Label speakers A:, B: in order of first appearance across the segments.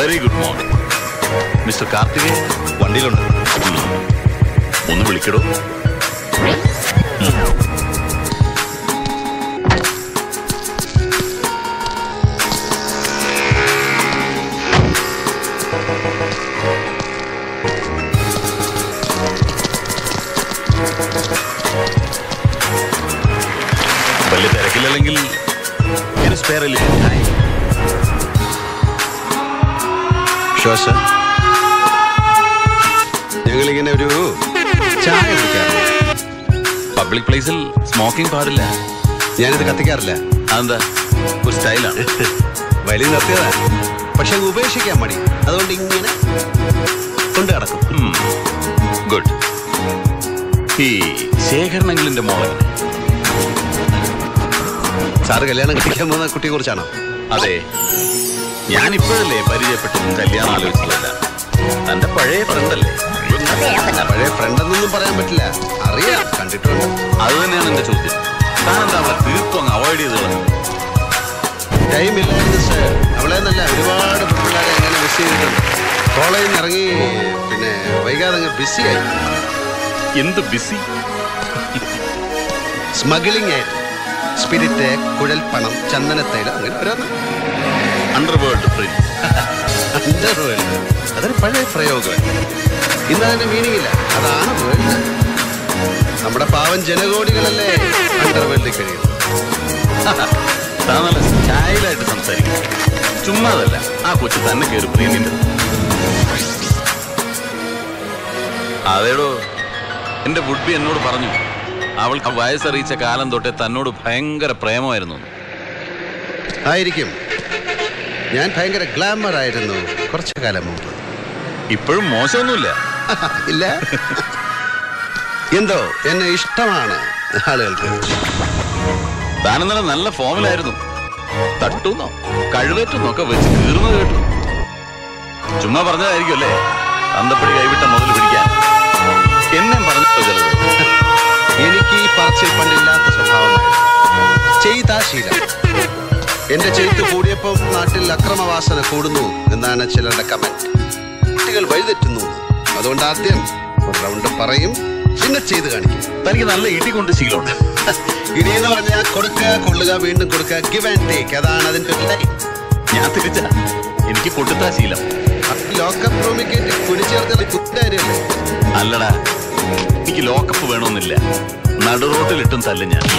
A: Very good morning mister കാർത്തികേ
B: വണ്ടിയിലുണ്ട്
A: ഉം. ഒന്ന് വിളിക്കടോ വലിയ തിരക്കില്ലെങ്കിൽ ഒരു സ്പെയർ
B: ശ്വാസ ഞങ്ങളിങ്ങനെ ഒരു ചായ കുടിക്കാറുണ്ട്
A: പബ്ലിക് പ്ലേസിൽ സ്മോക്കിംഗ് പാടില്ല
B: ഞാനിത് കത്തിക്കാറില്ല
A: അതെന്താ ഒരു സ്റ്റൈലാണ്
B: വലിയ നിർത്തിയതാ പക്ഷെ അങ്ങ് ഉപേക്ഷിക്കാൻ മടി അതുകൊണ്ട് ഇങ്ങനെ കൊണ്ട് കിടക്കും
A: ഗുഡ് ഈ ശേഖരനെങ്കിലിന്റെ മോളെ
B: സാറ് കല്യാണം കഴിക്കാൻ പോകുന്ന കുട്ടിയെ കുറിച്ചാണോ
A: അതെ ഞാൻ ഇപ്പോഴല്ലേ പരിചയപ്പെട്ടതും കല്യാണം ആലോചിച്ചതല്ല തന്റെ പഴയ ഫ്രണ്ടല്ലേ
B: പഴയ ഫ്രണ്ട് എന്നൊന്നും പറയാൻ പറ്റില്ല അറിയാം കണ്ടിട്ടുണ്ട്
A: അത് തന്നെയാണ് എന്റെ ചോദ്യം താൻ എന്താ അവളെ തീർത്തും അങ്ങ് അവോയ്ഡ് ചെയ്ത് കളഞ്ഞത്
B: ടൈം ഇല്ലായിരുന്നു സർ അവളെ നല്ല ഒരുപാട് പെൺപിള്ളേരെ അങ്ങനെ മിസ് ചെയ്തിട്ടുണ്ട് കോളേജിൽ നിന്ന് ഇറങ്ങി പിന്നെ വൈകാതെ അങ്ങ് ബിസിയായി
A: എന്ത് ബിസി
B: സ്മഗ്ലിംഗ് ആയിട്ട് സ്പിരിറ്റ് കുഴൽപ്പണം ചന്ദനത്തൈലം അങ്ങനെ ഓരോന്ന്
A: അണ്ടർവേൾഡ് പ്രിൻസ്
B: അണ്ടർവേൾഡ് അതൊരു പഴയ പ്രയോഗമാണ് ഇന്ന് അതിന്റെ മീനിങ് ഇല്ല അതാണ് വേൾഡ് നമ്മുടെ പാവം ജനകോടികളല്ലേ അണ്ടർവേൾഡിൽ കഴിയുന്നത്
A: താൻ നല്ല സ്റ്റൈലായിട്ട് സംസാരിക്കും ചുമ്മാതല്ല ആ കൊച്ചു തന്നെ കയറി പ്രീമിന്റെ അതേടോ എന്റെ വുഡ്ബി എന്നോട് പറഞ്ഞു അവൾക്ക് വയസ്സറിയിച്ച കാലം തൊട്ടേ തന്നോട് ഭയങ്കര പ്രേമമായിരുന്നു എന്ന്.
B: ആയിരിക്കും ഞാൻ ഭയങ്കര ഗ്ലാമർ ആയിരുന്നു കുറച്ചു കാലം മുമ്പ്
A: ഇപ്പോഴും മോശമൊന്നുമില്ല
B: ഇല്ല എന്തോ എന്നെ ഇഷ്ടമാണ് ആളുകൾക്ക്
A: താൻ ഇന്നലെ നല്ല ഫോമിലായിരുന്നു തട്ടുന്നോ കഴിവേറ്റുന്നോ ഒക്കെ വെച്ച് കീറുന്നു കേട്ടു ചുമ്മാ പറഞ്ഞതായിരിക്കും അല്ലേ തന്തപ്പടി കൈവിട്ട മുതൽ പിടിക്കാൻ എന്നെ പറഞ്ഞു ചിലത്
B: എനിക്ക് ഈ പറച്ചിൽ പണ്ടില്ലാത്ത സ്വഭാവമായിരുന്നു ചെയ്താ ശീലം എന്റെ ചെയ്ത്ത് കൂടിയപ്പം നാട്ടിൽ അക്രമവാസന കൂടുന്നു എന്നാണ് ചിലരുടെ കമന്റ് കുട്ടികൾ വഴിതെറ്റുന്നു അതുകൊണ്ട് ആദ്യം ഒരു റൗണ്ട് പറയും പിന്നെ ചെയ്ത് കാണിക്കും
A: തനിക്ക് നല്ല ഇടി കൊണ്ട് ശീലമുണ്ട്
B: ഇനിയെന്ന് പറഞ്ഞാൽ കൊടുക്കുക കൊള്ളുക വീണ്ടും കൊടുക്കുക ഗിവ് ആൻഡ് ടേക്ക് അതാണ് അതിന്റെ ഒരു ലൈൻ
A: ഞാൻ തിരിച്ച എനിക്ക് പൊട്ടുത്താ ശീലം
B: ലോക്കപ്പ് റൂമിൽ കയറ്റി കുടിച്ചേർത്തത് കുറ്റാര്യല്ലേ
A: അല്ലടാ എനിക്ക് ലോക്കപ്പ് വേണമെന്നില്ല നടുറോട്ടിലിട്ടും തല്ലും ഞാൻ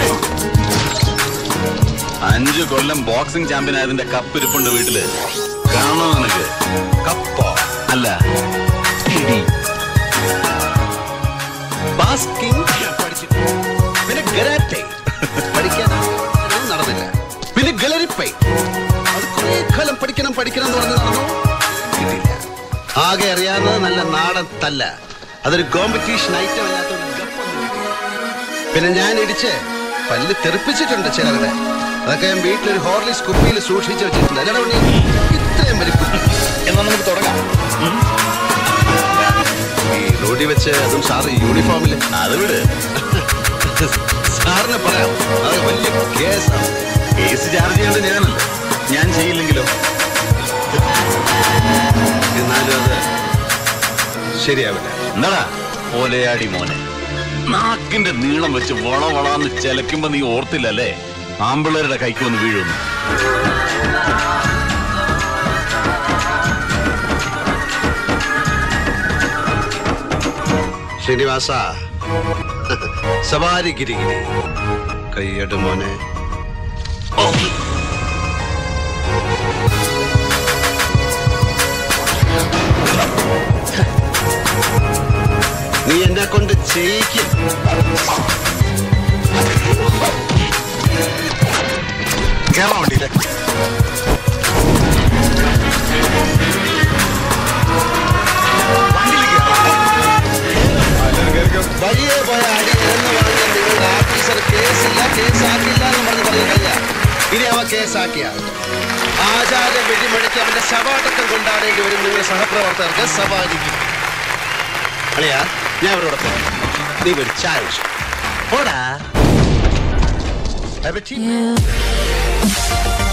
A: അഞ്ചു കൊല്ലം ബോക്സിംഗ് ചാമ്പ്യൻ ആയതിന്റെ കപ്പ് ഇരിപ്പുണ്ട് വീട്ടില് കാണണോ നിനക്ക്
B: കപ്പോ
A: അല്ല ഇടി.
B: ബാസ്കിംഗ് പഠിച്ചിട്ട് പിന്നെ ഗരാറ്റെ പഠിക്കാൻ ഒന്നും നടന്നില്ല പിന്നെ ഗലരിപ്പൈ അത് കുറേ കാലം പഠിക്കണം പഠിക്കണം എന്ന് പറഞ്ഞ് നടന്നു കിട്ടിയില്ല ആകെ അറിയാവുന്നത് നല്ല നാടൻ തല്ല അതൊരു കോമ്പറ്റീഷൻ ഐറ്റം അല്ലാത്തതുകൊണ്ട് ഗപ്പൊന്നും കിട്ടിയില്ല. പിന്നെ ഞാൻ ഇടിച്ച് പല്ല് തെറിപ്പിച്ചിട്ടുണ്ട് ചിലരുടെ അതൊക്കെ ഞാൻ വീട്ടിലൊരു ഹോർലിക്സ് കുപ്പിയിൽ സൂക്ഷിച്ചു വെച്ചിട്ടുണ്ട് അല്ലാതെ ഉണ്ണി, ഇത്രയും വലിയ കുപ്പി
A: എന്നാ നമുക്ക് തുടങ്ങാം
B: ഈ റോഡിൽ വെച്ച് അതും സാറ് യൂണിഫോമിൽ
A: അത് വിട്
B: സാറിന് പറയാം അത് വലിയ കേസാണ്
A: കേസ് ചാർജ് ചെയ്യേണ്ടത് ഞാനല്ല ഞാൻ ചെയ്യില്ലെങ്കിലോ
B: എന്നാലും അത് ശരിയാവില്ല
A: എന്താടാ ഓലയാടി മോനെ നാക്കിന്റെ നീളം വെച്ച് വള വളാന്ന് ചെലക്കുമ്പോ നീ ഓർത്തില്ലല്ലേ ആമ്പിള്ളേരുടെ കൈക്ക് വന്ന് വീഴുന്നു
B: ശ്രീനിവാസ സവാരി ഗിരിഗിരി കയ്യട് മോനെ നീ എന്നെ കൊണ്ട് ചെയ്യിക്കും കേരള വണ്ടിയിലെ വഴിയെ പോയ അടി എന്ന് പറഞ്ഞ നിങ്ങളുടെ ഓഫീസർ കേസില്ല കേസാക്കില്ല എന്ന് പറഞ്ഞ് പറഞ്ഞു കഴിഞ്ഞ ഇനി അവ കേസാക്കിയ ആചാര്യ വെടിമണിക്ക് അവന്റെ ശവാടക്കം കൊണ്ടാടേണ്ടി വരും നിങ്ങളുടെ സഹപ്രവർത്തകർക്ക് സവാരിക്ക് അളിയാ ഞാൻ അവരോടൊപ്പം നീ ഒരു ചായ കുടിച്ചു. പോടാ Have a tea.